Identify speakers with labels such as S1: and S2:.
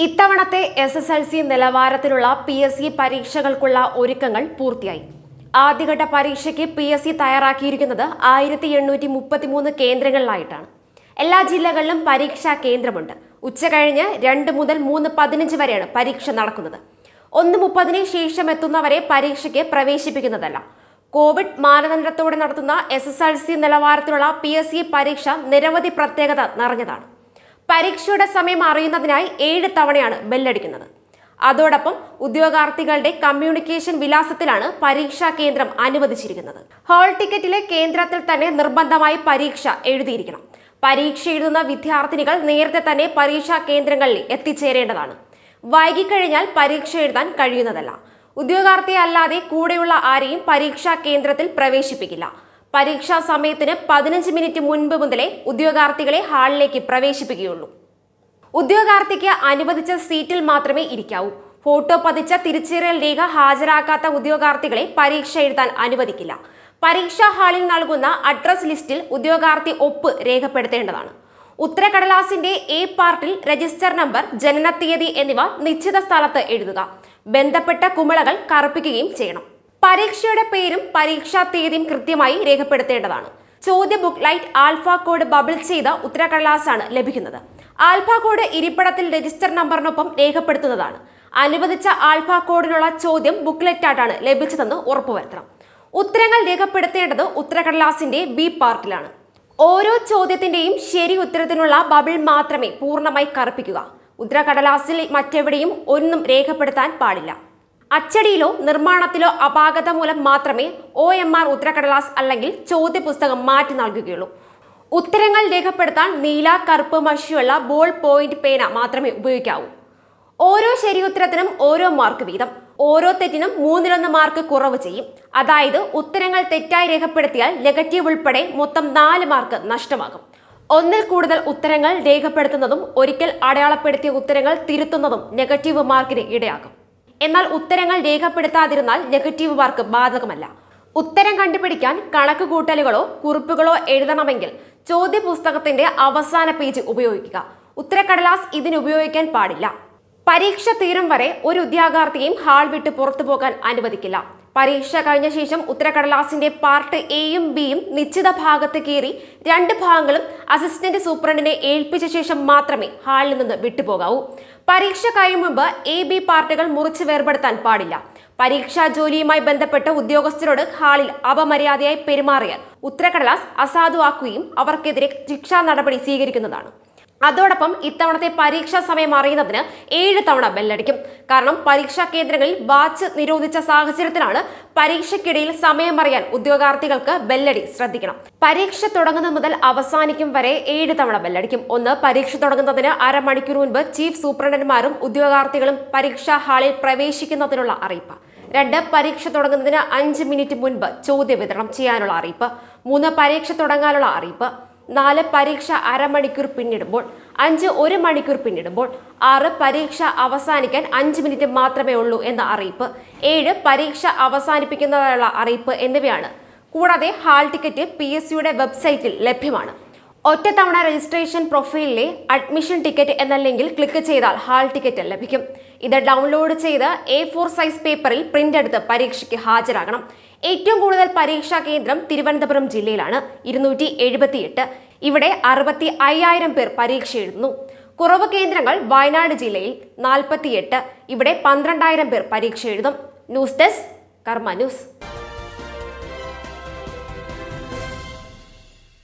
S1: ഇത്തവണത്തെ S S L C നിലവാരത്തിലുള്ള P S C പരീക്ഷകൾക്കുള്ള ഒരുക്കങ്ങൾ പൂർത്തിയായി ആദ്യഘട്ട പരീക്ഷയ്ക്ക് പി എസ് സി തയ്യാറാക്കിയിരിക്കുന്നത് ആയിരത്തി എണ്ണൂറ്റി മുപ്പത്തിമൂന്ന് കേന്ദ്രങ്ങളിലായിട്ടാണ് എല്ലാ ജില്ലകളിലും പരീക്ഷാ കേന്ദ്രമുണ്ട് ഉച്ച കഴിഞ്ഞ് രണ്ട് മുതൽ മൂന്ന് പതിനഞ്ച് വരെയാണ് പരീക്ഷ നടക്കുന്നത് ഒന്ന് മുപ്പതിന് ശേഷം എത്തുന്നവരെ പരീക്ഷയ്ക്ക് പ്രവേശിപ്പിക്കുന്നതല്ല കോവിഡ് മാനദണ്ഡത്തോടെ നടത്തുന്ന എസ് എസ് എൽ സി നിലവാരത്തിലുള്ള പി എസ് സി പരീക്ഷ നിരവധി പ്രത്യേകത നിറഞ്ഞതാണ് പരീക്ഷയുടെ സമയം അറിയുന്നതിനായി ഏഴ് തവണയാണ് ബെല്ലടിക്കുന്നത് അതോടൊപ്പം ഉദ്യോഗാർത്ഥികളുടെ കമ്മ്യൂണിക്കേഷൻ വിലാസത്തിലാണ് പരീക്ഷാ കേന്ദ്രം അനുവദിച്ചിരിക്കുന്നത് ഹാൾ ടിക്കറ്റിലെ കേന്ദ്രത്തിൽ തന്നെ നിർബന്ധമായി പരീക്ഷ എഴുതിയിരിക്കണം പരീക്ഷ എഴുതുന്ന വിദ്യാർത്ഥിനികൾ നേരത്തെ തന്നെ പരീക്ഷാ കേന്ദ്രങ്ങളിൽ എത്തിച്ചേരേണ്ടതാണ് വൈകിക്കഴിഞ്ഞാൽ പരീക്ഷ എഴുതാൻ കഴിയുന്നതല്ല ഉദ്യോഗാർത്ഥി അല്ലാതെ കൂടെയുള്ള ആരെയും പരീക്ഷാ കേന്ദ്രത്തിൽ പ്രവേശിപ്പിക്കില്ല പരീക്ഷാ സമയത്തിന് പതിനഞ്ച് മിനിറ്റ് മുൻപ് മുതലേ ഉദ്യോഗാർത്ഥികളെ ഹാളിലേക്ക് പ്രവേശിപ്പിക്കുകയുള്ളൂ ഉദ്യോഗാർത്ഥിക്ക് അനുവദിച്ച സീറ്റിൽ മാത്രമേ ഇരിക്കാവൂ ഫോട്ടോ പതിച്ച തിരിച്ചറിയൽ രേഖ ഹാജരാക്കാത്ത ഉദ്യോഗാർത്ഥികളെ പരീക്ഷ എഴുതാൻ അനുവദിക്കില്ല പരീക്ഷാ ഹാളിൽ നൽകുന്ന അഡ്രസ് ലിസ്റ്റിൽ ഉദ്യോഗാർത്ഥി ഒപ്പ് രേഖപ്പെടുത്തേണ്ടതാണ് ഉത്തരക്കടലാസിന്റെ എ പാർട്ടിൽ രജിസ്റ്റർ നമ്പർ ജനനത്തീയതി എന്നിവ നിശ്ചിത സ്ഥലത്ത് എഴുതുക ബന്ധപ്പെട്ട കുമിളകൾ കറുപ്പിക്കുകയും ചെയ്യണം പരീക്ഷയുടെ പേരും പരീക്ഷാ തീയതിയും കൃത്യമായി രേഖപ്പെടുത്തേണ്ടതാണ് ചോദ്യ booklet alpha code bubble ചെയ്ത ഉത്തരക്കടലാസാണ് ലഭിക്കുന്നത് ആൽഫ കോഡ് ഇരിപ്പിടത്തിൽ രജിസ്റ്റർ നമ്പറിനൊപ്പം രേഖപ്പെടുത്തുന്നതാണ് അനുവദിച്ച ആൽഫ കോഡിനുള്ള ചോദ്യം ബുക്ക്ലെറ്റായിട്ടാണ് ലഭിച്ചതെന്ന് ഉറപ്പുവരുത്തണം ഉത്തരങ്ങൾ രേഖപ്പെടുത്തേണ്ടത് ഉത്തരക്കടലാസിന്റെ ബി പാർട്ടിലാണ് ഓരോ ചോദ്യത്തിന്റെയും ശരി ഉത്തരത്തിനുള്ള ബബിൾ മാത്രമേ പൂർണ്ണമായി കറുപ്പിക്കുക ഉത്തരക്കടലാസിൽ മറ്റെവിടെയും ഒന്നും രേഖപ്പെടുത്താൻ പാടില്ല അച്ചടിയിലോ നിർമ്മാണത്തിലോ അപാകത മൂലം മാത്രമേ ഒ എം ആർ ഉത്തരക്കടലാസ് അല്ലെങ്കിൽ ചോദ്യപുസ്തകം മാറ്റി നൽകുകയുള്ളൂ ഉത്തരങ്ങൾ രേഖപ്പെടുത്താൻ നീല കറുപ്പ് മഷിയുള്ള ബോൾ പോയിന്റ് പേന മാത്രമേ ഉപയോഗിക്കാവൂ ഓരോ ശരി ഉത്തരത്തിനും ഓരോ മാർക്ക് വീതം ഓരോ തെറ്റിനും മൂന്നിലൊന്ന് മാർക്ക് കുറവ് ചെയ്യും അതായത് ഉത്തരങ്ങൾ തെറ്റായി രേഖപ്പെടുത്തിയാൽ നെഗറ്റീവ് ഉൾപ്പെടെ മൊത്തം നാല് മാർക്ക് നഷ്ടമാകും ഒന്നിൽ കൂടുതൽ ഉത്തരങ്ങൾ രേഖപ്പെടുത്തുന്നതും ഒരിക്കൽ അടയാളപ്പെടുത്തിയ ഉത്തരങ്ങൾ തിരുത്തുന്നതും നെഗറ്റീവ് മാർക്കിന് ഇടയാക്കും എന്നാൽ ഉത്തരങ്ങൾ രേഖപ്പെടുത്താതിരുന്നാൽ നെഗറ്റീവ് മാർക്ക് ബാധകമല്ല ഉത്തരം കണ്ടുപിടിക്കാൻ കണക്ക് കൂട്ടലുകളോ കുറിപ്പുകളോ എഴുതണമെങ്കിൽ ചോദ്യപുസ്തകത്തിന്റെ അവസാന പേജ് ഉപയോഗിക്കുക ഉത്തരക്കടലാസ് ഇതിന് ഉപയോഗിക്കാൻ പാടില്ല പരീക്ഷ തീരും വരെ ഒരു ഉദ്യോഗാർത്ഥിയെയും ഹാൾ വിട്ട് പുറത്തു പോകാൻ അനുവദിക്കില്ല പരീക്ഷ കഴിഞ്ഞ ശേഷം ഉത്തരക്കടലാസിന്റെ പാർട്ട് എയും ബിയും നിശ്ചിത ഭാഗത്ത് കീറി രണ്ട് ഭാഗങ്ങളും അസിസ്റ്റന്റ് സൂപ്രണ്ടിനെ ഏൽപ്പിച്ച ശേഷം മാത്രമേ ഹാളിൽ നിന്ന് വിട്ടുപോകാവൂ പരീക്ഷ കഴിയും മുമ്പ് എ ബി പാർട്ടുകൾ മുറിച്ച് വേർപെടുത്താൻ പാടില്ല പരീക്ഷാ ജോലിയുമായി ബന്ധപ്പെട്ട് ഉദ്യോഗസ്ഥരോട് ഹാളിൽ അപമര്യാദയായി പെരുമാറിയാൽ ഉത്തരക്കടലാസ് അസാധുവാക്കുകയും അവർക്കെതിരെ ശിക്ഷാ നടപടി സ്വീകരിക്കുന്നതാണ് അതോടൊപ്പം ഇത്തവണത്തെ പരീക്ഷാ സമയം അറിയുന്നതിന് ഏഴ് തവണ ബെല്ലടിക്കും കാരണം പരീക്ഷാ കേന്ദ്രങ്ങളിൽ വാച്ച് നിരോധിച്ച സാഹചര്യത്തിലാണ് പരീക്ഷയ്ക്കിടയിൽ സമയം അറിയാൻ ഉദ്യോഗാർത്ഥികൾക്ക് ബെല്ലടി ശ്രദ്ധിക്കണം പരീക്ഷ തുടങ്ങുന്നത് മുതൽ അവസാനിക്കും വരെ ഏഴ് തവണ ബെല്ലടിക്കും ഒന്ന് പരീക്ഷ തുടങ്ങുന്നതിന് അരമണിക്കൂർ മുൻപ് ചീഫ് സൂപ്രണ്ടന്മാരും ഉദ്യോഗാർത്ഥികളും പരീക്ഷാ ഹാളിൽ പ്രവേശിക്കുന്നതിനുള്ള അറിയിപ്പ് രണ്ട് പരീക്ഷ തുടങ്ങുന്നതിന് അഞ്ച് മിനിറ്റ് മുൻപ് ചോദ്യ വിതരണം ചെയ്യാനുള്ള അറിയിപ്പ് മൂന്ന് പരീക്ഷ തുടങ്ങാനുള്ള അറിയിപ്പ് നാല് പരീക്ഷ അരമണിക്കൂർ പിന്നിടുമ്പോൾ അഞ്ച് ഒരു മണിക്കൂർ പിന്നിടുമ്പോൾ ആറ് പരീക്ഷ അവസാനിക്കാൻ അഞ്ച് മിനിറ്റ് മാത്രമേ ഉള്ളൂ എന്ന അറിയിപ്പ് ഏഴ് പരീക്ഷ അവസാനിപ്പിക്കുന്നതിനുള്ള അറിയിപ്പ് എന്നിവയാണ് കൂടാതെ ഹാൾ ടിക്കറ്റ് പി എസ് സിയുടെ വെബ്സൈറ്റിൽ ലഭ്യമാണ് ഒറ്റത്തവണ രജിസ്ട്രേഷൻ പ്രൊഫൈലിലെ അഡ്മിഷൻ ടിക്കറ്റ് എന്ന ലിങ്കിൽ ക്ലിക്ക് ചെയ്താൽ ഹാൾ ടിക്കറ്റ് ലഭിക്കും ഇത് ഡൗൺലോഡ് ചെയ്ത് എ ഫോർ സൈസ് പേപ്പറിൽ പ്രിന്റ് എടുത്ത് പരീക്ഷയ്ക്ക് ഹാജരാകണം ഏറ്റവും കൂടുതൽ പരീക്ഷാ കേന്ദ്രം തിരുവനന്തപുരം ജില്ലയിലാണ് ഇരുന്നൂറ്റി എഴുപത്തിയെട്ട് ഇവിടെ അറുപത്തി അയ്യായിരം പേർ പരീക്ഷ എഴുതുന്നു കുറവ് കേന്ദ്രങ്ങൾ വയനാട് ജില്ലയിൽ നാൽപ്പത്തിയെട്ട് ഇവിടെ പന്ത്രണ്ടായിരം പേർ പരീക്ഷ എഴുതും ന്യൂസ് ഡെസ്ക് കർമ്മ ന്യൂസ്